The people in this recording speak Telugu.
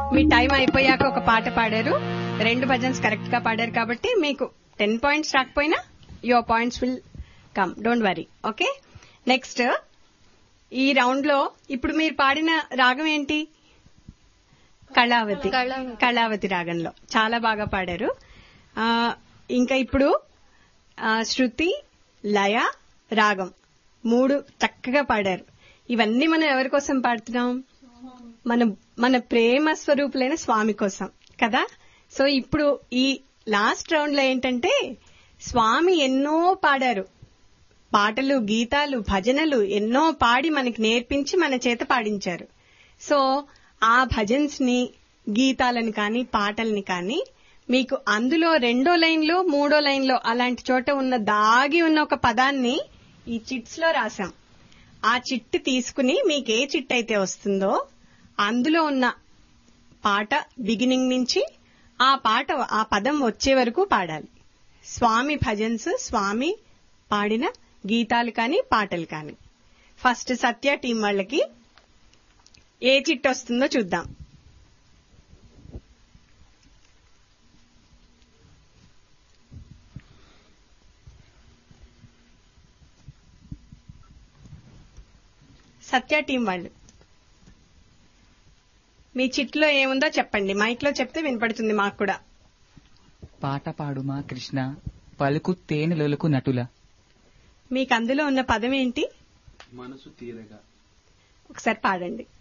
మీ టైం అయిపోయాక ఒక పాట పాడారు రెండు భజన్స్ కరెక్ట్ గా పాడారు కాబట్టి మీకు టెన్ పాయింట్స్ రాకపోయినా your points will come don't worry okay next ఈ రౌండ్ లో ఇప్పుడు మీరు పాడిన రాగం ఏంటి కళావతి కళావతి. కళావతి రాగంలో చాలా బాగా పాడారు ఆ, ఇంకా ఇప్పుడు ఆ, శృతి లయ రాగం మూడు చక్కగా పాడారు ఇవన్నీ మనం ఎవరి కోసం పాడుతున్నాం మన మన ప్రేమ స్వరూపులైన స్వామి కోసం కదా సో ఇప్పుడు ఈ లాస్ట్ రౌండ్ లో ఏంటంటే స్వామి ఎన్నో పాడారు పాటలు గీతాలు భజనలు ఎన్నో పాడి మనకి నేర్పించి మన చేత పాడించారు సో ఆ భజన్స్ ని గీతాలను కానీ పాటల్ని కానీ మీకు అందులో రెండో లైన్ లో మూడో లైన్ లో అలాంటి చోట ఉన్న దాగి ఉన్న ఒక పదాన్ని ఈ చిట్స్ లో రాసాం ఆ చిట్టు తీసుకుని మీకు ఏ చిట్ అయితే వస్తుందో అందులో ఉన్న పాట బిగినింగ్ నుంచి ఆ పాట ఆ పదం వచ్చే వరకు పాడాలి స్వామి భజన్స్ స్వామి పాడిన గీతాలు కానీ పాటలు కానీ ఫస్ట్ సత్య టీం వాళ్ళకి ఏ చిట్ వస్తుందో చూద్దాం సత్య టీం వాళ్ళు మీ చిట్లో ఏముందో చెప్పండి మైక్ లో చెప్తే వినపడుతుంది మాకు కూడా పాట పాడుమా కృష్ణ పలుకు తేనెలొలుకు నటుల మీకు అందులో ఉన్న పదం ఏంటి మనసు తీరగా ఒకసారి పాడండి